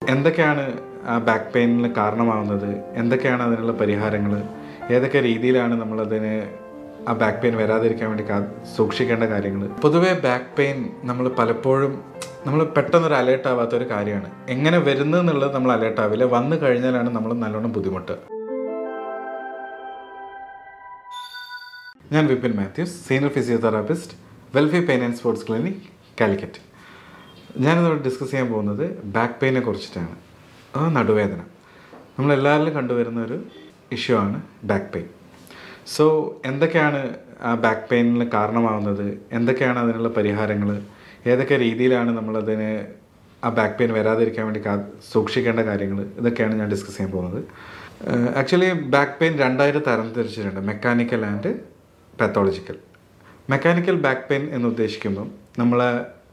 എന്തൊക്കെയാണ് ആ ബാക്ക് പെയിനിന് കാരണമാവുന്നത് എന്തൊക്കെയാണ് അതിനുള്ള പരിഹാരങ്ങൾ ഏതൊക്കെ രീതിയിലാണ് നമ്മളതിന് ആ ബാക്ക് പെയിൻ വരാതിരിക്കാൻ വേണ്ടി കാ സൂക്ഷിക്കേണ്ട കാര്യങ്ങൾ പൊതുവേ ബാക്ക് പെയിൻ നമ്മൾ പലപ്പോഴും നമ്മൾ പെട്ടെന്നൊരു അലേർട്ട് ആവാത്ത ഒരു കാര്യമാണ് എങ്ങനെ വരുന്നു എന്നുള്ളത് നമ്മൾ അലേർട്ട് ആവില്ല വന്നു കഴിഞ്ഞാലാണ് നമ്മൾ നല്ലോണം ബുദ്ധിമുട്ട് ഞാൻ Vipin Mathews senior physiotherapist welfare pain and sports clinic Calicut ഞാനിതോടെ ഡിസ്കസ് ചെയ്യാൻ പോകുന്നത് ബാക്ക് പെയിനെ കുറിച്ചിട്ടാണ് അത് നടുവേദന നമ്മളെല്ലാവരിലും കണ്ടുവരുന്ന ഒരു ഇഷ്യൂ ആണ് ബാക്ക് പെയിൻ സോ എന്തൊക്കെയാണ് ആ ബാക്ക് പെയിനിന് കാരണമാവുന്നത് എന്തൊക്കെയാണ് അതിനുള്ള പരിഹാരങ്ങൾ ഏതൊക്കെ രീതിയിലാണ് നമ്മളതിന് ആ ബാക്ക് പെയിൻ വരാതിരിക്കാൻ വേണ്ടി കാ സൂക്ഷിക്കേണ്ട കാര്യങ്ങൾ ഇതൊക്കെയാണ് ഞാൻ ഡിസ്കസ് ചെയ്യാൻ പോകുന്നത് ആക്ച്വലി ബാക്ക് പെയിൻ രണ്ടായിട്ട് തരം തിരിച്ചിട്ടുണ്ട് mechanical and pathological mechanical back pain എന്ന് ഉദ്ദേശിക്കുമ്പം നമ്മളെ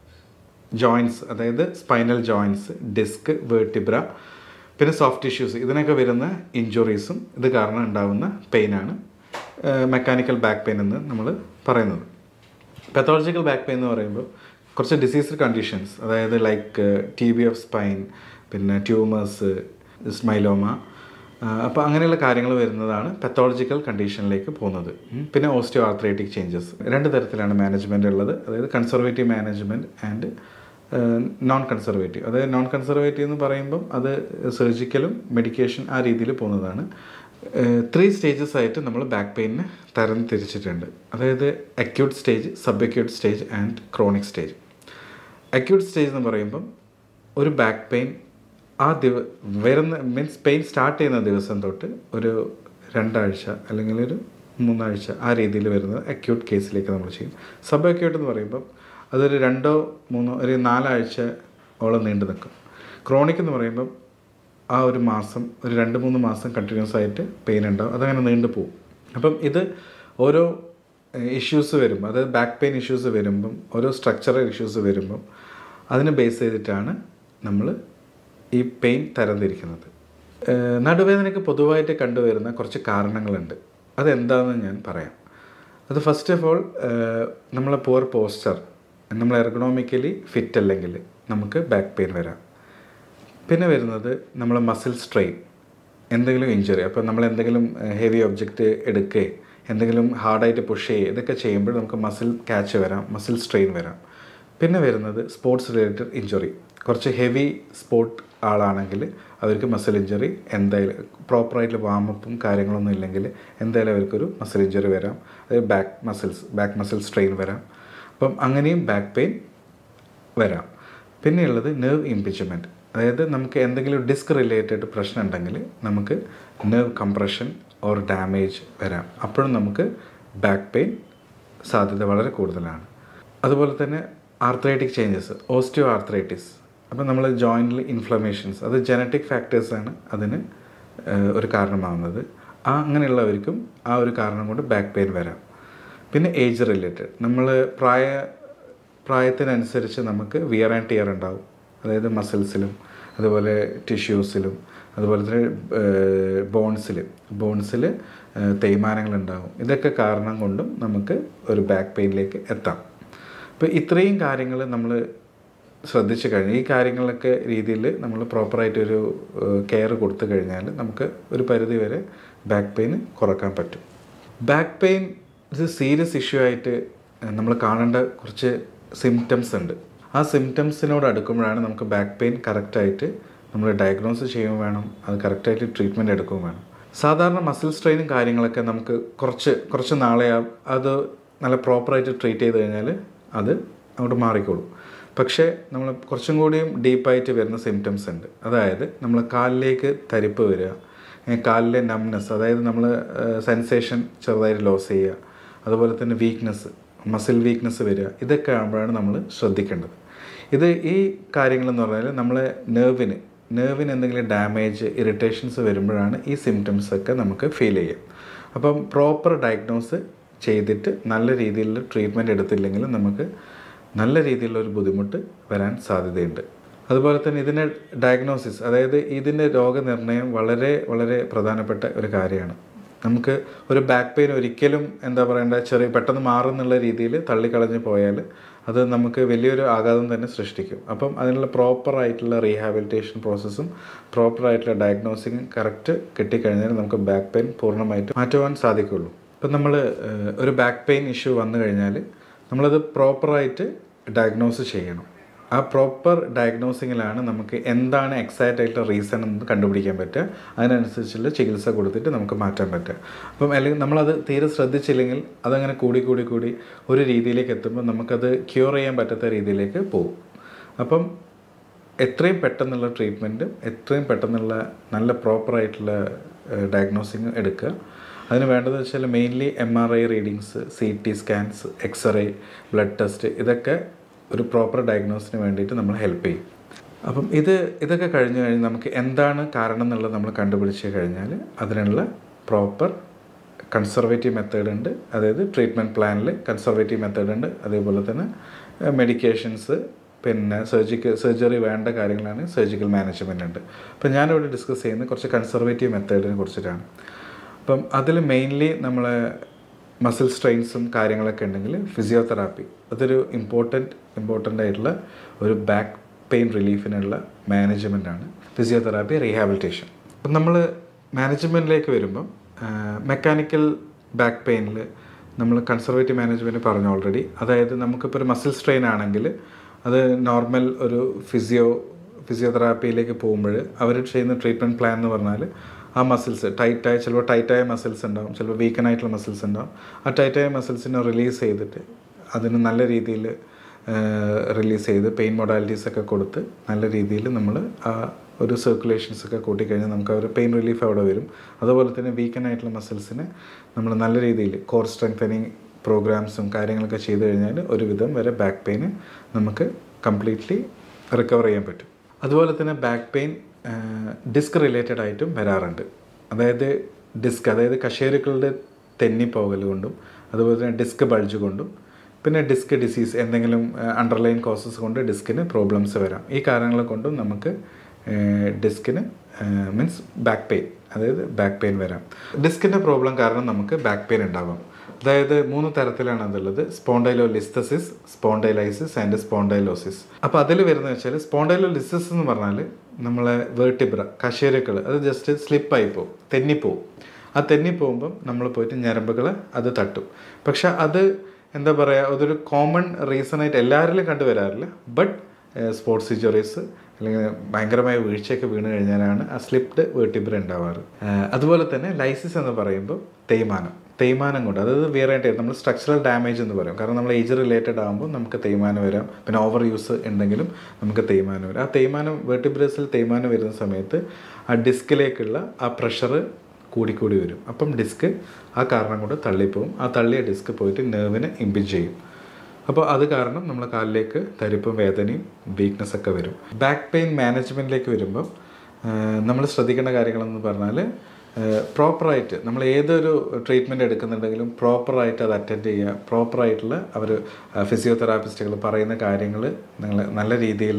ജോയിൻസ് അതായത് സ്പൈനൽ ജോയിൻസ് ഡിസ്ക് വേർട്ടിബ്ര പിന്നെ സോഫ്റ്റ് ടിഷ്യൂസ് ഇതിനൊക്കെ വരുന്ന ഇഞ്ചുറീസും ഇത് കാരണം ഉണ്ടാകുന്ന പെയിനാണ് മെക്കാനിക്കൽ ബാക്ക് പെയിൻ എന്ന് നമ്മൾ പറയുന്നത് പാത്തോളജിക്കൽ ബാക്ക് പെയിൻ എന്ന് പറയുമ്പോൾ കുറച്ച് ഡിസീസ് കണ്ടീഷൻസ് അതായത് like T B of spine പിന്നെ ട്യൂമേഴ്സ് സ്മൈലോമ അപ്പോൾ അങ്ങനെയുള്ള കാര്യങ്ങൾ വരുന്നതാണ് പത്തോളജിക്കൽ കണ്ടീഷനിലേക്ക് പോകുന്നത് ഉം. പിന്നെ ഓസ്റ്റിയോ ആർത്രൈറ്റിക് ചേഞ്ചസ് രണ്ട് തരത്തിലാണ് മാനേജ്മെൻ്റ് ഉള്ളത് അതായത് conservative management and non conservative അതായത് നോൺ കൺസർവേറ്റീവ് എന്ന് പറയുമ്പം അത് സർജിക്കലും മെഡിക്കേഷൻ ആ രീതിയിൽ പോകുന്നതാണ് ത്രീ സ്റ്റേജസ് ആയിട്ട് നമ്മൾ ബാക്ക് പെയിനിന് തരം തിരിച്ചിട്ടുണ്ട് അതായത് acute stage sub acute stage and chronic stage acute stage എന്ന് പറയുമ്പം ഒരു ബാക്ക് പെയിൻ ആ ദിവ വരുന്ന മീൻസ് പെയിൻ സ്റ്റാർട്ട് ചെയ്യുന്ന ദിവസം തൊട്ട് ഒരു രണ്ടാഴ്ച അല്ലെങ്കിൽ ഒരു മൂന്നാഴ്ച ആ രീതിയിൽ വരുന്നത് അക്യൂട്ട് കേസിലേക്ക് നമ്മൾ ചെയ്യും സബ് അക്യൂട്ട് എന്ന് പറയുമ്പം അതൊരു രണ്ടോ മൂന്നോ ഒരു നാലാഴ്ച ഓളം നീണ്ടു നിൽക്കും ക്രോണിക് എന്ന് പറയുമ്പം ആ ഒരു മാസം ഒരു രണ്ട് മൂന്ന് മാസം കണ്ടിന്യൂസ് ആയിട്ട് പെയിൻ ഉണ്ടാവും അതങ്ങനെ നീണ്ടു പോകും അപ്പം ഇത് ഓരോ ഇഷ്യൂസ് വരുമ്പോൾ അതായത് ബാക്ക് പെയിൻ ഇഷ്യൂസ് വരുമ്പം ഓരോ സ്ട്രക്ചറൽ ഇഷ്യൂസ് വരുമ്പം അതിനെ ബേസ് ചെയ്തിട്ടാണ് നമ്മൾ ഈ പെയിൻ തരംതിരിക്കുന്നത് ഏഹ് നടുവേദനയ്ക്ക് പൊതുവായിട്ട് കണ്ടുവരുന്ന കുറച്ച് കാരണങ്ങളുണ്ട് അതെന്താണെന്ന് ഞാൻ പറയാം അത് ഫസ്റ്റ് ഓഫ് ഓൾ നമ്മളെ പുവർ പോസ്ചർ നമ്മൾ എർഗണോമിക്കലി ഫിറ്റ് അല്ലെങ്കിൽ നമുക്ക് ബാക്ക് പെയിൻ വരാം പിന്നെ വരുന്നത് നമ്മൾ മസിൽ സ്ട്രെയിൻ എന്തെങ്കിലും ഇഞ്ചുറി അപ്പോൾ നമ്മൾ എന്തെങ്കിലും ഹെവി ഒബ്ജക്റ്റ് എടുക്കുകയോ എന്തെങ്കിലും ഹാർഡായിട്ട് പുഷ് ചെയ്യുക ഇതൊക്കെ ചെയ്യുമ്പോൾ നമുക്ക് മസിൽ ക്യാച്ച് വരാം മസിൽ സ്ട്രെയിൻ വരാം പിന്നെ വരുന്നത് സ്പോർട്സ് റിലേറ്റഡ് ഇഞ്ചുറി കുറച്ച് ഹെവി സ്പോർട്ട് ആളാണെങ്കിൽ അവർക്ക് മസിൽ ഇഞ്ചുറി എന്തായാലും പ്രോപ്പറായിട്ട് വാമപ്പും കാര്യങ്ങളൊന്നും ഇല്ലെങ്കിൽ എന്തായാലും അവർക്കൊരു മസിൽ ഇഞ്ചുറി വരാം അതായത് back muscles back muscle strain വരാം അപ്പം അങ്ങനെയും ബാക്ക് പെയിൻ വരാം പിന്നെയുള്ളത് നെർവ് ഇംപിച്ച്മെൻറ്റ് അതായത് നമുക്ക് എന്തെങ്കിലും ഡിസ്ക് റിലേറ്റഡ് പ്രശ്നം ഉണ്ടെങ്കിൽ നമുക്ക് നെർവ് കംപ്രഷൻ ഓർ ഡാമേജ് വരാം അപ്പോഴും നമുക്ക് ബാക്ക് പെയിൻ സാധ്യത വളരെ കൂടുതലാണ് അതുപോലെ തന്നെ ആർത്രൈറ്റിക് ചേഞ്ചസ് ഓസ്റ്റിയോ ആർത്രൈറ്റിസ് അപ്പം നമ്മൾ ജോയിൻറ്റിൽ ഇൻഫ്ലമേഷൻസ് അത് ജനറ്റിക് ഫാക്ടേഴ്സാണ് അതിന് ഏഹ്, ഒരു കാരണമാകുന്നത് ആ അങ്ങനെയുള്ളവർക്കും ആ ഒരു കാരണം കൊണ്ട് ബാക്ക് പെയിൻ വരാം പിന്നെ ഏജ് റിലേറ്റഡ് നമ്മൾ പ്രായ പ്രായത്തിനനുസരിച്ച് നമുക്ക് വിയർ ആൻഡ് ടിയർ ഉണ്ടാവും അതായത് മസിൽസിലും അതുപോലെ ടിഷ്യൂസിലും അതുപോലെ തന്നെ ബോൺസിൽ ബോൺസിൽ തേയ്മാനങ്ങളുണ്ടാവും ഇതൊക്കെ കാരണം കൊണ്ടും നമുക്ക് ഒരു ബാക്ക് പെയിനിലേക്ക് എത്താം അപ്പോൾ ഇത്രയും കാര്യങ്ങൾ നമ്മൾ ശ്രദ്ധിച്ചു കഴിഞ്ഞാൽ ഈ കാര്യങ്ങളൊക്കെ രീതിയിൽ നമ്മൾ പ്രോപ്പറായിട്ടൊരു കെയർ കൊടുത്തു കഴിഞ്ഞാൽ നമുക്ക് ഒരു പരിധി വരെ ബാക്ക് പെയിൻ കുറക്കാൻ പറ്റും ബാക്ക് പെയിൻ ഇത് സീരിയസ് ഇഷ്യൂ ആയിട്ട് നമ്മൾ കാണേണ്ട കുറച്ച് സിംറ്റംസ് ഉണ്ട് ആ സിംറ്റംസിനോട് അടുക്കുമ്പോഴാണ് നമുക്ക് ബാക്ക് പെയിൻ കറക്റ്റായിട്ട് നമ്മൾ ഡയഗ്നോസ് ചെയ്യുകയും വേണം അത് കറക്റ്റായിട്ട് ട്രീറ്റ്മെൻറ്റ് എടുക്കുകയും വേണം സാധാരണ മസിൽ സ്ട്രെയിനും കാര്യങ്ങളൊക്കെ നമുക്ക് കുറച്ച് കുറച്ച് നാളെ ആ- അത് നല്ല പ്രോപ്പറായിട്ട് ട്രീറ്റ് ചെയ്ത് കഴിഞ്ഞാൽ അത് അങ്ങോട്ട് മാറിക്കോളും പക്ഷേ നമ്മൾ കുറച്ചും കൂടിയും ഡീപ്പായിട്ട് വരുന്ന സിംറ്റംസ് ഉണ്ട് അതായത് നമ്മൾ കാലിലേക്ക് തരിപ്പ് വരിക ഏ, കാലിലെ നംനെസ് അതായത് നമ്മൾ സെൻസേഷൻ ചെറുതായിട്ട് ലോസ് ചെയ്യുക അതുപോലെ തന്നെ വീക്ക്നെസ് മസിൽ വീക്ക്നെസ് വരിക ഇതൊക്കെ ആകുമ്പോഴാണ് നമ്മൾ ശ്രദ്ധിക്കേണ്ടത് ഇത് ഈ കാര്യങ്ങളെന്ന് പറഞ്ഞാൽ നമ്മളെ നെർവിന് നെർവിന് എന്തെങ്കിലും ഡാമേജ് ഇറിറ്റേഷൻസ് വരുമ്പോഴാണ് ഈ സിംറ്റംസ് ഒക്കെ നമുക്ക് ഫീൽ ചെയ്യുക അപ്പം പ്രോപ്പർ ഡയഗ്നോസ് ചെയ്തിട്ട് നല്ല രീതിയിലുള്ള ട്രീറ്റ്മെൻറ്റ് എടുത്തില്ലെങ്കിൽ നമുക്ക് നല്ല രീതിയിലുള്ള ഒരു ബുദ്ധിമുട്ട് വരാൻ സാധ്യതയുണ്ട് അതുപോലെ തന്നെ ഇതിൻ്റെ ഡയഗ്നോസിസ് അതായത് ഇതിൻ്റെ രോഗനിർണയം വളരെ വളരെ പ്രധാനപ്പെട്ട ഒരു കാര്യമാണ് നമുക്ക് ഒരു ബാക്ക് പെയിൻ ഒരിക്കലും എന്താ പറയേണ്ട ചെറിയ പെട്ടെന്ന് മാറുന്നുള്ള രീതിയിൽ തള്ളിക്കളഞ്ഞ് പോയാൽ അത് നമുക്ക് വലിയൊരു ആഘാതം തന്നെ സൃഷ്ടിക്കും അപ്പം അതിനുള്ള പ്രോപ്പർ ആയിട്ടുള്ള റീഹാബിലിറ്റേഷൻ പ്രോസസ്സും പ്രോപ്പർ ആയിട്ടുള്ള ഡയഗ്നോസിങ് കറക്റ്റ് കിട്ടിക്കഴിഞ്ഞാൽ നമുക്ക് ബാക്ക് പെയിൻ പൂർണ്ണമായിട്ട് മാറ്റുവാൻ സാധിക്കുള്ളൂ ഇപ്പം നമ്മൾ ഒരു ബാക്ക് പെയിൻ ഇഷ്യൂ വന്നു കഴിഞ്ഞാൽ നമ്മളത് പ്രോപ്പറായിട്ട് ഡയഗ്നോസ് ചെയ്യണം ആ പ്രോപ്പർ ഡയഗ്നോസിങ്ങിലാണ് നമുക്ക് എന്താണ് എക്സാക്റ്റ് ആയിട്ടുള്ള റീസൺ എന്ന് കണ്ടുപിടിക്കാൻ പറ്റുക അതിനനുസരിച്ചുള്ള ചികിത്സ കൊടുത്തിട്ട് നമുക്ക് മാറ്റാൻ പറ്റുക അപ്പം അല്ലെങ്കിൽ നമ്മളത് തീരെ ശ്രദ്ധിച്ചില്ലെങ്കിൽ അതങ്ങനെ കൂടി കൂടി കൂടി ഒരു രീതിയിലേക്ക് എത്തുമ്പോൾ നമുക്കത് ക്യൂർ ചെയ്യാൻ പറ്റാത്ത രീതിയിലേക്ക് പോകും അപ്പം എത്രയും പെട്ടെന്നുള്ള ട്രീറ്റ്മെൻറ്റും എത്രയും പെട്ടെന്നുള്ള നല്ല പ്രോപ്പറായിട്ടുള്ള ഡയഗ്നോസിങ് എടുക്കുക അതിന് വേണ്ടതെന്ന് വെച്ചാൽ mainly M R I readings C T scans x ray blood test ഇതൊക്കെ ഒരു പ്രോപ്പർ ഡയഗ്നോസിന് വേണ്ടിയിട്ട് നമ്മൾ ഹെൽപ്പ് ചെയ്യും അപ്പം ഇത് ഇതൊക്കെ കഴിഞ്ഞ് കഴിഞ്ഞ് നമുക്ക് എന്താണ് കാരണം എന്നുള്ളത് നമ്മൾ കണ്ടുപിടിച്ച് കഴിഞ്ഞാൽ അതിനുള്ള പ്രോപ്പർ കൺസർവേറ്റീവ് മെത്തേഡ് ഉണ്ട് അതായത് ട്രീറ്റ്മെൻറ്റ് പ്ലാനിൽ കൺസർവേറ്റീവ് മെത്തേഡ് ഉണ്ട് അതേപോലെ തന്നെ മെഡിക്കേഷൻസ് പിന്നെ സർജിക്കൽ സർജറി വേണ്ട കാര്യങ്ങളാണ് സർജിക്കൽ മാനേജ്മെൻ്റ് ഉണ്ട് അപ്പം ഞാനിവിടെ ഡിസ്കസ് ചെയ്യുന്നത് കുറച്ച് കൺസർവേറ്റീവ് മെത്തേഡിനെ കുറിച്ചിട്ടാണ് അപ്പം അതിൽ മെയിൻലി നമ്മൾ മസിൽ സ്ട്രെയിൻസും കാര്യങ്ങളൊക്കെ ഉണ്ടെങ്കിൽ ഫിസിയോതെറാപ്പി അതൊരു ഇമ്പോർട്ടൻറ്റ് ഇമ്പോർട്ടൻ്റ് ആയിട്ടുള്ള ഒരു ബാക്ക് പെയിൻ റിലീഫിനുള്ള മാനേജ്മെൻറ്റാണ് ഫിസിയോതെറാപ്പി റീഹാബിലിറ്റേഷൻ അപ്പം നമ്മൾ മാനേജ്മെൻറ്റിലേക്ക് വരുമ്പം മെക്കാനിക്കൽ ബാക്ക് പെയിനിൽ നമ്മൾ കൺസർവേറ്റീവ് മാനേജ്മെൻറ്റ് പറഞ്ഞു ഓൾറെഡി അതായത് നമുക്കിപ്പോൾ ഒരു മസിൽ സ്ട്രെയിൻ ആണെങ്കിൽ അത് നോർമൽ ഒരു ഫിസിയോ ഫിസിയോതെറാപ്പിയിലേക്ക് പോകുമ്പോൾ അവർ ചെയ്യുന്ന ട്രീറ്റ്മെൻറ്റ് പ്ലാൻ എന്ന് പറഞ്ഞാൽ ആ മസിൽസ് ടൈറ്റായ ചിലപ്പോൾ ടൈറ്റായ മസിൽസ് ഉണ്ടാവും ചിലപ്പോൾ വീക്കൻ ആയിട്ടുള്ള മസിൽസ് ഉണ്ടാവും ആ ടൈറ്റായ മസിൽസിനെ റിലീസ് ചെയ്തിട്ട് അതിന് നല്ല രീതിയിൽ റിലീസ് ചെയ്ത് പെയിൻ മൊഡാലിറ്റീസ് ഒക്കെ കൊടുത്ത് നല്ല രീതിയിൽ നമ്മൾ ആ ഒരു സർക്കുലേഷൻസ് ഒക്കെ കൂട്ടിക്കഴിഞ്ഞാൽ നമുക്ക് ആ ഒരു പെയിൻ റിലീഫ് അവിടെ വരും അതുപോലെ തന്നെ വീക്കൻ ആയിട്ടുള്ള മസിൽസിനെ നമ്മൾ നല്ല രീതിയിൽ കോർ സ്ട്രെങ്തനിങ് പ്രോഗ്രാംസും കാര്യങ്ങളൊക്കെ ചെയ്ത് കഴിഞ്ഞാൽ ഒരുവിധം വരെ ബാക്ക് പെയിന് നമുക്ക് കംപ്ലീറ്റ്ലി റിക്കവർ ചെയ്യാൻ പറ്റും അതുപോലെ തന്നെ ബാക്ക് പെയിൻ ഡിസ്ക് റിലേറ്റഡ് ആയിട്ടും വരാറുണ്ട് അതായത് ഡിസ്ക് അതായത് കശേരുക്കളുടെ തെന്നിപ്പോകൽ കൊണ്ടും അതുപോലെ തന്നെ ഡിസ്ക് ബൾജ് കൊണ്ടും പിന്നെ ഡിസ്ക് ഡിസീസ് എന്തെങ്കിലും അണ്ടർലൈൻ കോസസ് കൊണ്ട് ഡിസ്കിന് പ്രോബ്ലംസ് വരാം ഈ കാരണങ്ങൾ കൊണ്ടും നമുക്ക് ഡിസ്കിന് മീൻസ് ബാക്ക് പെയിൻ അതായത് ബാക്ക് പെയിൻ വരാം ഡിസ്കിൻ്റെ പ്രോബ്ലം കാരണം നമുക്ക് ബാക്ക് പെയിൻ ഉണ്ടാവാം അതായത് മൂന്ന് തരത്തിലാണ് അതുള്ളത് spondylolisthesis spondylolysis and spondylosis അപ്പോൾ അതിൽ വരുന്നത് വെച്ചാൽ സ്പോണ്ടൈലോ ലിസ്തസ് എന്ന് പറഞ്ഞാൽ നമ്മളെ വേർട്ടിബ്ര കശേരുക്കൾ അത് ജസ്റ്റ് സ്ലിപ്പായി പോകും തെന്നിപ്പോവും ആ തെന്നിപ്പോകുമ്പം നമ്മൾ പോയിട്ട് ഞരമ്പുകൾ അത് തട്ടും പക്ഷെ അത് എന്താ പറയുക അതൊരു കോമൺ റീസണായിട്ട് എല്ലാവരിലും കണ്ടുവരാറില്ല ബട്ട് സ്പോർട്സ് ഇഞ്ചുറീസ് അല്ലെങ്കിൽ ഭയങ്കരമായ വീഴ്ചയൊക്കെ വീണ് കഴിഞ്ഞാലാണ് ആ സ്ലിപ്ഡ് വേർട്ടിബ്ര ഉണ്ടാവാറ് അതുപോലെ തന്നെ ലൈസിസ് എന്ന് പറയുമ്പോൾ തേയ്മാനം തേയ്മാനം കൊണ്ട് അതായത് വേറെ നമ്മൾ സ്ട്രക്ചറൽ ഡാമേജ് എന്ന് പറയും കാരണം നമ്മൾ ഏജ് റിലേറ്റഡ് ആകുമ്പോൾ നമുക്ക് തേയ്മാനം വരാം പിന്നെ ഓവർ യൂസ് ഉണ്ടെങ്കിലും നമുക്ക് തേയ്മാനം വരാം ആ തേയ്മാനം വേർട്ടിബ്രസിൽ തേയ്മാനം വരുന്ന സമയത്ത് ആ ഡിസ്കിലേക്കുള്ള ആ പ്രഷർ കൂടിക്കൂടി വരും അപ്പം ഡിസ്ക് ആ കാരണം കൊണ്ട് തള്ളിപ്പോവും ആ തള്ളിയ ഡിസ്ക് പോയിട്ട് നെർവിനെ ഇമ്പിഞ്ച് ചെയ്യും അപ്പോൾ അത് കാരണം നമ്മളെ കാലിലേക്ക് തരിപ്പും വേദനയും വീക്ക്നെസ് ഒക്കെ വരും ബാക്ക് പെയിൻ മാനേജ്മെൻറ്റിലേക്ക് വരുമ്പോൾ നമ്മൾ ശ്രദ്ധിക്കേണ്ട കാര്യങ്ങളെന്ന് പറഞ്ഞാൽ പ്രോപ്പറായിട്ട് നമ്മൾ ഏതൊരു ട്രീറ്റ്മെൻറ്റ് എടുക്കുന്നുണ്ടെങ്കിലും പ്രോപ്പറായിട്ട് അത് അറ്റൻഡ് ചെയ്യുക പ്രോപ്പറായിട്ടുള്ള അവർ ഫിസിയോതെറാപ്പിസ്റ്റുകൾ പറയുന്ന കാര്യങ്ങൾ നിങ്ങൾ നല്ല രീതിയിൽ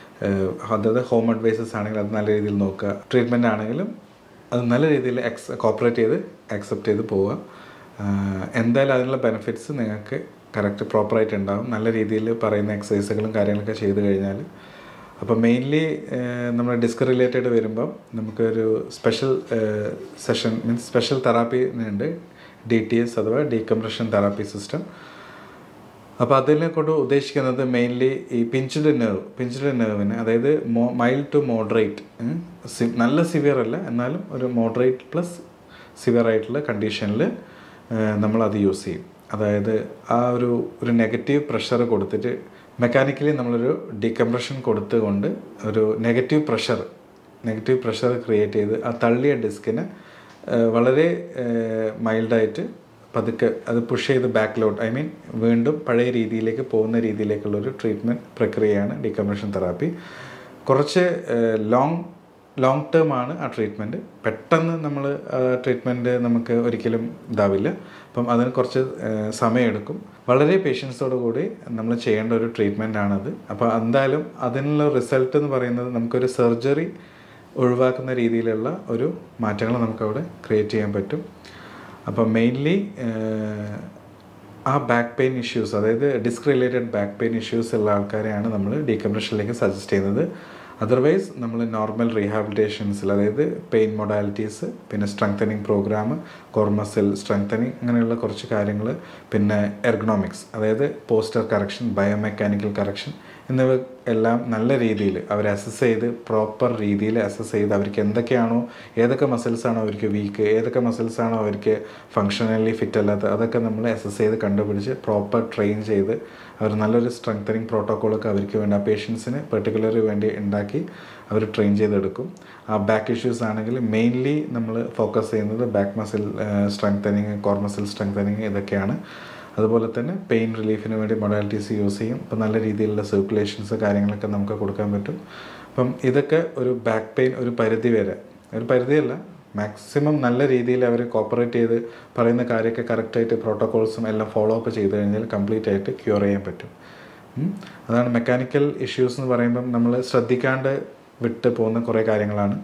അതായത് ഹോം അഡ്വൈസസ് ആണെങ്കിൽ അത് നല്ല രീതിയിൽ നോക്കുക ട്രീറ്റ്മെൻറ്റ് ആണെങ്കിലും അത് നല്ല രീതിയിൽ എക്സ് കോപ്പറേറ്റ് ചെയ്ത് അക്സെപ്റ്റ് ചെയ്ത് പോവുക എന്തായാലും അതിനുള്ള ബെനിഫിറ്റ്സ് നിങ്ങൾക്ക് കറക്റ്റ് പ്രോപ്പറായിട്ട് ഉണ്ടാവും നല്ല രീതിയിൽ പറയുന്ന എക്സസൈസുകളും കാര്യങ്ങളൊക്കെ ചെയ്ത് കഴിഞ്ഞാൽ അപ്പോൾ മെയിൻലി നമ്മൾ ഡിസ്ക് റിലേറ്റഡ് വരുമ്പം നമുക്കൊരു special session means special therapy ഉണ്ട് ഡി ടി എസ് അഥവാ ഡീകംപ്രഷൻ തെറാപ്പി സിസ്റ്റം അപ്പോൾ അതിനെ കൊണ്ട് ഉദ്ദേശിക്കുന്നത് മെയിൻലി ഈ പിഞ്ചഡ് നെർവ് പിഞ്ചഡ് നെർവിന് അതായത് മോ മൈൽഡ് ടു മോഡറേറ്റ് നല്ല സിവിയർ അല്ല എന്നാലും ഒരു മോഡറേറ്റ് പ്ലസ് സിവിയർ ആയിട്ടുള്ള കണ്ടീഷനിൽ നമ്മളത് യൂസ് ചെയ്യും അതായത് ആ ഒരു ഒരു നെഗറ്റീവ് പ്രഷർ കൊടുത്തിട്ട് മെക്കാനിക്കലി നമ്മളൊരു ഡീകംപ്രഷൻ കൊടുത്തുകൊണ്ട് ഒരു negative pressure negative pressure create ചെയ്ത് ആ തള്ളിയ ഡിസ്കിനെ വളരെ മൈൽഡായിട്ട് പതുക്കെ അത് പുഷ് ചെയ്ത് ബാക്കിലോട്ട് ഐ മീൻ വീണ്ടും പഴയ രീതിയിലേക്ക് പോകുന്ന രീതിയിലേക്കുള്ള ഒരു ട്രീറ്റ്മെൻറ്റ് പ്രക്രിയയാണ് ഡീകംപ്രഷൻ തെറാപ്പി കുറച്ച് ലോങ് ലോങ് ടേം ആണ് ആ ട്രീറ്റ്മെൻറ്റ് പെട്ടെന്ന് നമ്മൾ ട്രീറ്റ്മെൻറ്റ് നമുക്ക് ഒരിക്കലും ഇതാവില്ല അപ്പം അതിന് കുറച്ച് സമയമെടുക്കും വളരെ പേഷ്യൻസോട് കൂടി നമ്മൾ ചെയ്യേണ്ട ഒരു ട്രീറ്റ്മെൻ്റ് ആണത് അപ്പോൾ എന്തായാലും അതിനുള്ള റിസൾട്ട് എന്ന് പറയുന്നത് നമുക്കൊരു സർജറി ഒഴിവാക്കുന്ന രീതിയിലുള്ള ഒരു മാറ്റങ്ങൾ നമുക്കവിടെ ക്രിയേറ്റ് ചെയ്യാൻ പറ്റും അപ്പം മെയിൻലി ആ ബാക്ക് പെയിൻ ഇഷ്യൂസ് അതായത് disc related back pain issues ഉള്ള ആൾക്കാരെയാണ് നമ്മൾ ഡീകംപ്രഷനിലേക്ക് സജസ്റ്റ് ചെയ്യുന്നത് അതർവൈസ് നമ്മൾ നോർമൽ റീഹാബിലിറ്റേഷൻസിൽ അതായത് പെയിൻ മൊഡാലിറ്റീസ് പിന്നെ സ്ട്രെങ്തനിങ് പ്രോഗ്രാം കോർമസിൽ സ്ട്രെങ്തനിങ് അങ്ങനെയുള്ള കുറച്ച് കാര്യങ്ങൾ പിന്നെ എർഗണോമിക്സ് അതായത് പോസ്റ്റർ കറക്ഷൻ ബയോമെക്കാനിക്കൽ കറക്ഷൻ എന്നിവ എല്ലാം നല്ല രീതിയിൽ അവർ അസസ് ചെയ്ത് പ്രോപ്പർ രീതിയിൽ അസസ് ചെയ്ത് അവർക്ക് എന്തൊക്കെയാണോ ഏതൊക്കെ മസിൽസ് ആണോ അവർക്ക് വീക്ക് ഏതൊക്കെ മസിൽസ് ആണോ അവർക്ക് ഫങ്ഷണലി ഫിറ്റ് അല്ലാത്ത അതൊക്കെ നമ്മൾ അസസ് ചെയ്ത് കണ്ടുപിടിച്ച് പ്രോപ്പർ ട്രെയിൻ ചെയ്ത് അവർ നല്ലൊരു സ്ട്രെങ്തനിങ് പ്രോട്ടോക്കോളൊക്കെ അവർക്ക് വേണ്ടി ആ പേഷ്യൻസിന് പെർട്ടിക്കുലറി വേണ്ടി ഉണ്ടാക്കി അവർ ട്രെയിൻ ചെയ്തെടുക്കും ആ ബാക്ക് ഇഷ്യൂസ് ആണെങ്കിൽ മെയിൻലി നമ്മൾ ഫോക്കസ് ചെയ്യുന്നത് back muscle strengthening core muscle strengthening ഇതൊക്കെയാണ് അതുപോലെ തന്നെ പെയിൻ റിലീഫിന് വേണ്ടി മൊഡാലിറ്റീസ് യൂസ് ചെയ്യും ഇപ്പം നല്ല രീതിയിലുള്ള സർക്കുലേഷൻസ് കാര്യങ്ങളൊക്കെ നമുക്ക് കൊടുക്കാൻ പറ്റും അപ്പം ഇതൊക്കെ ഒരു ബാക്ക് പെയിൻ ഒരു പരിധി വരെ ഒരു പരിധിയല്ല മാക്സിമം നല്ല രീതിയിൽ അവർ കോപ്പറേറ്റ് ചെയ്ത് പറയുന്ന കാര്യമൊക്കെ കറക്റ്റായിട്ട് പ്രോട്ടോകോൾസും എല്ലാം ഫോളോ അപ്പ് ചെയ്ത് കഴിഞ്ഞാൽ കംപ്ലീറ്റ് ആയിട്ട് ക്യൂർ ചെയ്യാൻ പറ്റും ഉം. അതാണ് മെക്കാനിക്കൽ ഇഷ്യൂസ് എന്ന് പറയുമ്പം നമ്മൾ ശ്രദ്ധിക്കാണ്ട് വിട്ട് പോകുന്ന കുറേ കാര്യങ്ങളാണ്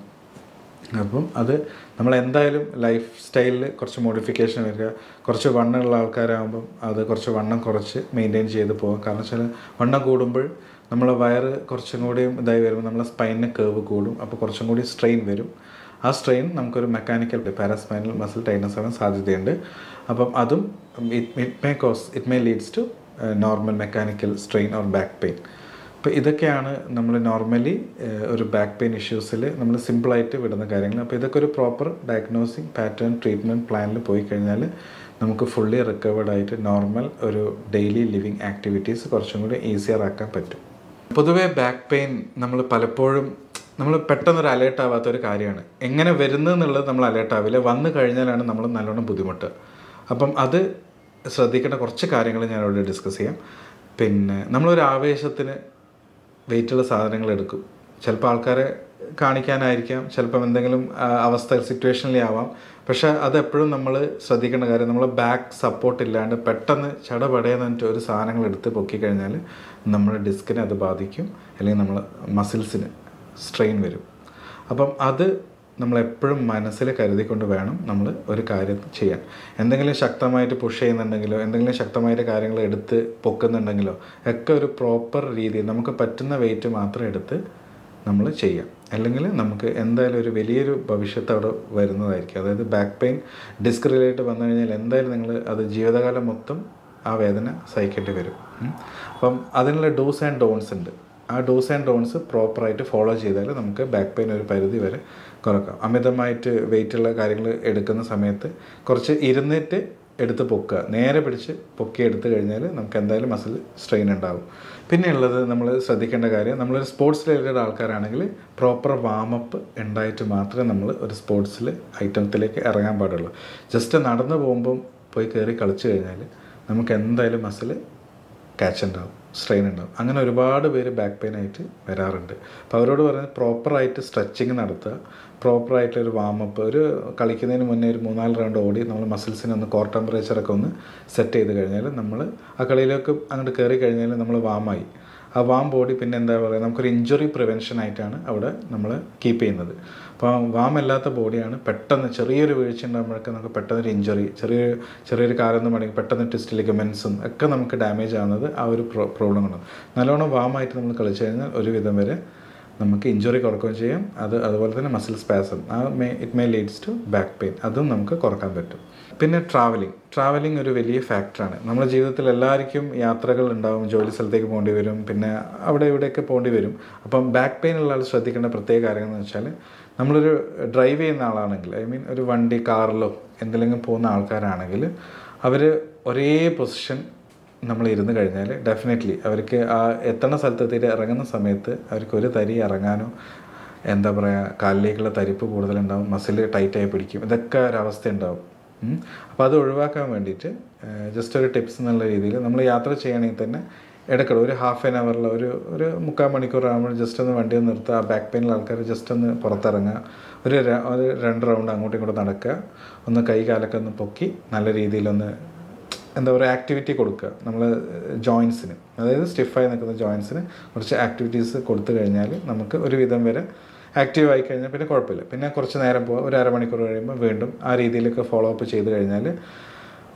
അപ്പം അത് നമ്മൾ എന്തായാലും ലൈഫ് സ്റ്റൈലിൽ കുറച്ച് മോഡിഫിക്കേഷൻ വരിക കുറച്ച് വണ്ണമുള്ള ആൾക്കാരാകുമ്പം അത് കുറച്ച് വണ്ണം കുറച്ച് മെയിൻറ്റെയിൻ ചെയ്ത് പോകാം കാരണം വെച്ചാൽ വണ്ണം കൂടുമ്പോൾ നമ്മളെ വയറ് കുറച്ചും കൂടിയും ഇതായി വരുമ്പോൾ നമ്മളെ സ്പൈനിന് കേവ് കൂടും അപ്പോൾ കുറച്ചും കൂടി സ്ട്രെയിൻ വരും ആ സ്ട്രെയിൻ നമുക്കൊരു മെക്കാനിക്കൽ പാരാസ്പൈനൽ മസിൽ ടൈറ്റ്നസ് ആവാൻ സാധ്യതയുണ്ട് അപ്പം അതും it it may cause it may leads to normal mechanical strain or back pain അപ്പോൾ ഇതൊക്കെയാണ് നമ്മൾ നോർമലി ഒരു ബാക്ക് പെയിൻ ഇഷ്യൂസിൽ നമ്മൾ സിമ്പിളായിട്ട് വിടുന്ന കാര്യങ്ങൾ അപ്പോൾ ഇതൊക്കെ ഒരു പ്രോപ്പർ ഡയഗ്നോസിങ് പാറ്റേൺ ട്രീറ്റ്മെൻറ്റ് പ്ലാനിൽ പോയി കഴിഞ്ഞാൽ നമുക്ക് ഫുള്ളി റിക്കവേർഡ് ആയിട്ട് നോർമൽ ഒരു ഡെയിലി ലിവിങ് ആക്ടിവിറ്റീസ് കുറച്ചും കൂടി ഈസിയർ ആക്കാൻ പറ്റും പൊതുവേ ബാക്ക് പെയിൻ നമ്മൾ പലപ്പോഴും നമ്മൾ പെട്ടെന്നൊരു അലേർട്ട് ആവാത്ത ഒരു കാര്യമാണ് എങ്ങനെ വരുന്നു എന്നുള്ളത് നമ്മൾ അലേർട്ട് ആവില്ല വന്നു കഴിഞ്ഞാലാണ് നമ്മൾ നല്ലോണം ബുദ്ധിമുട്ട് അപ്പം അത് ശ്രദ്ധിക്കേണ്ട കുറച്ച് കാര്യങ്ങൾ ഞാൻ ഇവിടെ ഡിസ്കസ് ചെയ്യാം പിന്നെ നമ്മളൊരു ആവേശത്തിന് വെയിറ്റുള്ള സാധനങ്ങൾ എടുക്കും ചിലപ്പോൾ ആൾക്കാരെ കാണിക്കാനായിരിക്കാം ചിലപ്പം എന്തെങ്കിലും ആ, അവസ്ഥ സിറ്റുവേഷനിലേ ആവാം പക്ഷേ അതെപ്പോഴും നമ്മൾ ശ്രദ്ധിക്കേണ്ട കാര്യം നമ്മൾ ബാക്ക് സപ്പോർട്ട് ഇല്ലാണ്ട് പെട്ടെന്ന് ചടപടയെന്ന് പറഞ്ഞിട്ട് ഒരു സാധനങ്ങൾ എടുത്ത് പൊക്കിക്കഴിഞ്ഞാൽ നമ്മുടെ ഡിസ്കിനെ അത് ബാധിക്കും അല്ലെങ്കിൽ നമ്മൾ മസിൽസിന് സ്ട്രെയിൻ വരും അപ്പം അത് നമ്മൾ എപ്പോഴും മനസ്സിൽ കരുതിക്കൊണ്ട് വേണം നമ്മൾ ഒരു കാര്യം ചെയ്യാൻ എന്തെങ്കിലും ശക്തമായിട്ട് പുഷ് ചെയ്യുന്നുണ്ടെങ്കിലോ എന്തെങ്കിലും ശക്തമായിട്ട് കാര്യങ്ങൾ എടുത്ത് പൊക്കുന്നുണ്ടെങ്കിലോ ഒക്കെ ഒരു പ്രോപ്പർ രീതിയിൽ നമുക്ക് പറ്റുന്ന വെയിറ്റ് മാത്രം എടുത്ത് നമ്മൾ ചെയ്യാം അല്ലെങ്കിൽ നമുക്ക് എന്തായാലും ഒരു വലിയൊരു ഭവിഷ്യത്ത് അവിടെ വരുന്നതായിരിക്കും അതായത് ബാക്ക് പെയിൻ ഡിസ്ക് റിലേറ്റ് വന്നു കഴിഞ്ഞാൽ എന്തായാലും നിങ്ങൾ അത് ജീവിതകാലം മൊത്തം ആ വേദന സഹിക്കേണ്ടി വരും ഉം. അപ്പം അതിനുള്ള ഡോസ് ആൻഡ് ഡോൺസ് ഉണ്ട് ആ ഡോസ് ആൻഡ് ഡോൺസ് പ്രോപ്പറായിട്ട് ഫോളോ ചെയ്താൽ നമുക്ക് ബാക്ക് പെയിൻ ഒരു പരിധി വരെ കുറക്കാം അമിതമായിട്ട് വെയിറ്റുള്ള കാര്യങ്ങൾ എടുക്കുന്ന സമയത്ത് കുറച്ച് ഇരുന്നിട്ട് എടുത്ത് പൊക്കുക നേരെ പിടിച്ച് പൊക്കി എടുത്തു കഴിഞ്ഞാൽ നമുക്ക് എന്തായാലും മസിൽ സ്ട്രെയിൻ ഉണ്ടാവും പിന്നെ ഉള്ളത് നമ്മൾ ശ്രദ്ധിക്കേണ്ട കാര്യം നമ്മളൊരു സ്പോർട്സ് റിലേറ്റഡ് ആൾക്കാരാണെങ്കിൽ പ്രോപ്പർ വാമപ്പ് ഉണ്ടായിട്ട് മാത്രമേ നമ്മൾ ഒരു സ്പോർട്സിൽ ഐറ്റത്തിലേക്ക് ഇറങ്ങാൻ പാടുള്ളൂ ജസ്റ്റ് നടന്നു പോകുമ്പം പോയി കയറി കളിച്ചു കഴിഞ്ഞാൽ നമുക്ക് എന്തായാലും മസിൽ ക്യാച്ച് ഉണ്ടാവും സ്ട്രെയിൻ ഉണ്ടാവും അങ്ങനെ ഒരുപാട് പേര് ബാക്ക് പെയിൻ ആയിട്ട് വരാറുണ്ട് അപ്പോൾ അവരോട് പറയുന്നത് പ്രോപ്പറായിട്ട് സ്ട്രെച്ചിങ് നടത്തുക പ്രോപ്പറായിട്ടൊരു വാമപ്പ് ഒരു കളിക്കുന്നതിന് മുന്നേ ഒരു മൂന്നാല് റൗണ്ട് ഓടി നമ്മൾ മസിൽസിനെ ഒന്ന് കോർ ടെമ്പറേച്ചറൊക്കെ ഒന്ന് സെറ്റ് ചെയ്ത് കഴിഞ്ഞാൽ നമ്മൾ ആ കളിയിലേക്ക് അങ്ങോട്ട് കയറി കഴിഞ്ഞാൽ നമ്മൾ വാമായി ആ വാം ബോഡി പിന്നെ എന്താ പറയുക നമുക്കൊരു ഇഞ്ചുറി പ്രിവെൻഷൻ ആയിട്ടാണ് അവിടെ നമ്മൾ കീപ്പ് ചെയ്യുന്നത് അപ്പോൾ വാം അല്ലാത്ത ബോഡിയാണ് പെട്ടെന്ന് ചെറിയൊരു വീഴ്ച ഉണ്ടാകുമ്പോഴൊക്കെ നമുക്ക് പെട്ടെന്ന് ഒരു ഇഞ്ചുറി ചെറിയ ചെറിയൊരു കാലൊന്നും വേണമെങ്കിൽ പെട്ടെന്ന് ടെസ്റ്റ് ലിഗമെൻസും ഒക്കെ നമുക്ക് ഡാമേജ് ആവുന്നത് ആ ഒരു പ്രോ പ്രോബ്ലം കൊണ്ടാണ് നല്ലോണം വാമായിട്ട് നമ്മൾ കളിച്ചു കഴിഞ്ഞാൽ ഒരുവിധം വരെ നമുക്ക് ഇഞ്ചുറി കുറക്കുകയും ചെയ്യാം അത് അതുപോലെ തന്നെ മസിൽ സ്പാസം ആ may it may leads to back pain അതും നമുക്ക് കുറക്കാൻ പറ്റും പിന്നെ ട്രാവലിംഗ് ട്രാവലിംഗ് ഒരു വലിയ ഫാക്ടറാണ് നമ്മുടെ ജീവിതത്തിൽ എല്ലാവർക്കും യാത്രകൾ ഉണ്ടാവും ജോലി സ്ഥലത്തേക്ക് പോകേണ്ടി വരും പിന്നെ അവിടെ ഇവിടെയൊക്കെ പോകേണ്ടി വരും അപ്പം ബാക്ക് പെയിൻ ഉള്ള ആൾ ശ്രദ്ധിക്കേണ്ട പ്രത്യേക കാര്യങ്ങൾ എന്ന് വെച്ചാൽ നമ്മളൊരു ഡ്രൈവ് ചെയ്യുന്ന ആളാണെങ്കിൽ ഐ മീൻ ഒരു വണ്ടി കാറിലോ എന്തെങ്കിലും പോകുന്ന ആൾക്കാരാണെങ്കിൽ അവർ ഒരേ പൊസിഷൻ നമ്മൾ ഇരുന്ന് കഴിഞ്ഞാൽ ഡെഫിനറ്റ്ലി അവർക്ക് ആ എത്തണ സ്ഥലത്തെത്തിയിട്ട് ഇറങ്ങുന്ന സമയത്ത് അവർക്ക് ഒരു തരി ഇറങ്ങാനോ എന്താ പറയുക കാലിലേക്കുള്ള തരിപ്പ് കൂടുതലുണ്ടാവും മസിൽ ടൈറ്റായി പിടിക്കും ഇതൊക്കെ ഒരവസ്ഥ ഉണ്ടാവും അപ്പോൾ അത് ഒഴിവാക്കാൻ വേണ്ടിയിട്ട് ജസ്റ്റ് ഒരു ടിപ്സ് എന്നുള്ള രീതിയിൽ നമ്മൾ യാത്ര ചെയ്യണമെങ്കിൽ തന്നെ ഇടയ്ക്കിടെ ഒരു ഹാഫ് ആൻ അവറിൽ ഒരു ഒരു മുക്കാൽ മണിക്കൂർ ആകുമ്പോൾ ജസ്റ്റ് ഒന്ന് വണ്ടി ഒന്ന് നിർത്തുക ആ ബാക്ക് പെയിനുള്ള ആൾക്കാർ ജസ്റ്റ് ഒന്ന് പുറത്തിറങ്ങുക ഒരു ര- ഒരു രണ്ട് റൗണ്ട് അങ്ങോട്ടും ഇങ്ങോട്ടും നടക്കുക ഒന്ന് കൈ കാലൊക്കെ ഒന്ന് പൊക്കി നല്ല രീതിയിലൊന്ന് എന്താ പറയുക ആക്ടിവിറ്റി കൊടുക്കുക നമ്മൾ ജോയിൻസിന് അതായത് സ്റ്റിഫായി നിൽക്കുന്ന ജോയിൻസിന് കുറച്ച് ആക്ടിവിറ്റീസ് കൊടുത്തു കഴിഞ്ഞാൽ നമുക്ക് ഒരു വിധം വരെ ആക്റ്റീവ് ആയി കഴിഞ്ഞാൽ പിന്നെ കുഴപ്പമില്ല പിന്നെ കുറച്ച് നേരം പോവുക ഒരു അരമണിക്കൂർ കഴിയുമ്പോൾ വീണ്ടും ആ രീതിയിലൊക്കെ ഫോളോ അപ്പ് ചെയ്ത് കഴിഞ്ഞാൽ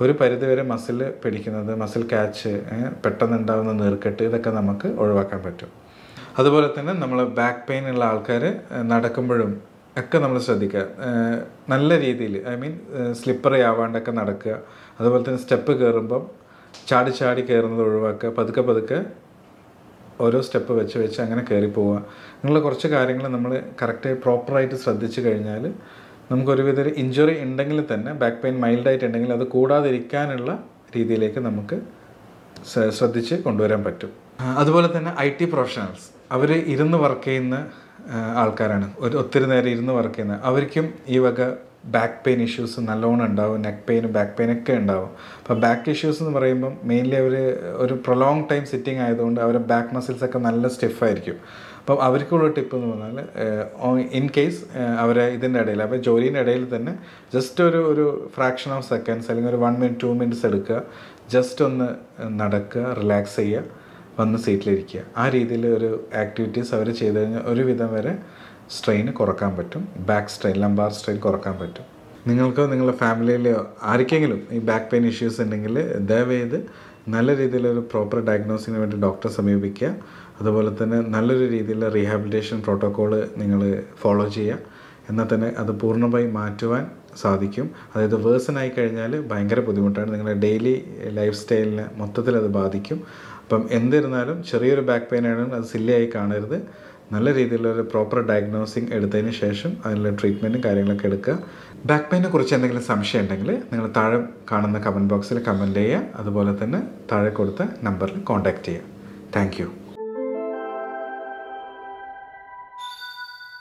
ഒരു പരിധിവരെ മസിൽ പിടിക്കുന്നത് മസിൽ ക്യാച്ച് പെട്ടെന്ന് ഉണ്ടാകുന്ന നീർക്കെട്ട് ഇതൊക്കെ നമുക്ക് ഒഴിവാക്കാൻ പറ്റും അതുപോലെ തന്നെ നമ്മൾ ബാക്ക് പെയിൻ ഉള്ള ആൾക്കാർ നടക്കുമ്പോഴും ഒക്കെ നമ്മൾ ശ്രദ്ധിക്കുക ഏഹ് നല്ല രീതിയിൽ ഐ മീൻ സ്ലിപ്പറി ആവാണ്ടൊക്കെ നടക്കുക അതുപോലെ തന്നെ സ്റ്റെപ്പ് കയറുമ്പം ചാടി ചാടി കയറുന്നത് ഒഴിവാക്കുക പതുക്കെ പതുക്കെ ഓരോ സ്റ്റെപ്പ് വെച്ച് വെച്ച് അങ്ങനെ കയറി പോവുക അങ്ങനെയുള്ള കുറച്ച് കാര്യങ്ങൾ നമ്മൾ കറക്റ്റ് പ്രോപ്പറായിട്ട് ശ്രദ്ധിച്ചു കഴിഞ്ഞാൽ നമുക്കൊരുവിധ ഒരു ഇഞ്ചുറി ഉണ്ടെങ്കിൽ തന്നെ ബാക്ക് പെയിൻ മൈൽഡായിട്ട് ഉണ്ടെങ്കിൽ അത് കൂടാതിരിക്കാനുള്ള രീതിയിലേക്ക് നമുക്ക് സ- ശ്രദ്ധിച്ച് കൊണ്ടുവരാൻ പറ്റും ആ, അതുപോലെ തന്നെ ഐ ടി പ്രൊഫഷണൽസ് അവർ ഇരുന്ന് വർക്ക് ചെയ്യുന്ന ആ, ആൾക്കാരാണ് ഒരു ഒത്തിരി നേരം ഇരുന്ന് വർക്ക് ചെയ്യുന്ന അവർക്കും ഈ വക ബാക്ക് പെയിൻ ഇഷ്യൂസ് നല്ലോണം ഉണ്ടാവും നെക്ക് പെയിനും ബാക്ക് പെയിൻ ഒക്കെ ഉണ്ടാവും അപ്പോൾ ബാക്ക് ഇഷ്യൂസ് എന്ന് പറയുമ്പം മെയിൻലി അവർ ഒരു പ്രൊലോങ് ടൈം സിറ്റിംഗ് ആയതുകൊണ്ട് അവരുടെ ബാക്ക് മസിൽസ് ഒക്കെ നല്ല സ്റ്റിഫായിരിക്കും അപ്പം അവർക്കുള്ള ടിപ്പ് എന്ന് പറഞ്ഞാൽ ഇൻ കേസ് അവരെ ഇതിൻ്റെ ഇടയിൽ അപ്പോൾ ജോലിൻ്റെ ഇടയിൽ തന്നെ ജസ്റ്റ് ഒരു ഒരു ഫ്രാക്ഷൻ ഓഫ് സെക്കൻഡ്സ് അല്ലെങ്കിൽ ഒരു വൺ മിനിറ്റ് ടു മിനിറ്റ്സ് എടുക്കുക ജസ്റ്റ് ഒന്ന് നടക്കുക റിലാക്സ് ചെയ്യുക വന്ന് സീറ്റിലിരിക്കുക ആ രീതിയിൽ ഒരു ആക്ടിവിറ്റീസ് അവർ ചെയ്ത് കഴിഞ്ഞാൽ ഒരുവിധം വരെ സ്ട്രെയിൻ കുറക്കാൻ പറ്റും ബാക്ക് സ്ട്രെയിൻ ലംബാർ സ്ട്രെയിൻ കുറക്കാൻ പറ്റും നിങ്ങൾക്കോ നിങ്ങളുടെ ഫാമിലിയിൽ ആർക്കെങ്കിലും ഈ ബാക്ക് പെയിൻ ഇഷ്യൂസ് ഉണ്ടെങ്കിൽ ദയവേത് നല്ല രീതിയിലൊരു പ്രോപ്പർ ഡയഗ്നോസിന് വേണ്ടി ഡോക്ടറെ സമീപിക്കുക അതുപോലെ തന്നെ നല്ലൊരു രീതിയിലുള്ള റീഹാബിലിറ്റേഷൻ പ്രോട്ടോക്കോൾ നിങ്ങൾ ഫോളോ ചെയ്യുക എന്നാൽ തന്നെ അത് പൂർണ്ണമായി മാറ്റുവാൻ സാധിക്കും അതായത് വേഴ്സൺ ആയി കഴിഞ്ഞാൽ ഭയങ്കര ബുദ്ധിമുട്ടാണ് നിങ്ങളുടെ ഡെയിലി ലൈഫ് സ്റ്റൈലിനെ മൊത്തത്തിൽ അത് ബാധിക്കും അപ്പം എന്തിരുന്നാലും ചെറിയൊരു ബാക്ക് പെയിൻ ആണെങ്കിൽ അത് സില്ലിയായി കാണരുത് നല്ല രീതിയിലുള്ള ഒരു പ്രോപ്പർ ഡയഗ്നോസിങ് എടുത്തതിന് ശേഷം അതിനുള്ള ട്രീറ്റ്മെൻറ്റും കാര്യങ്ങളൊക്കെ എടുക്കുക ബാക്ക് പെയിനെ കുറിച്ച് എന്തെങ്കിലും സംശയം ഉണ്ടെങ്കിൽ നിങ്ങൾ താഴെ കാണുന്ന കമൻറ്റ് ബോക്സിൽ കമൻറ്റ് ചെയ്യുക അതുപോലെ തന്നെ താഴെ കൊടുത്ത നമ്പറിൽ കോൺടാക്റ്റ് ചെയ്യുക താങ്ക് യു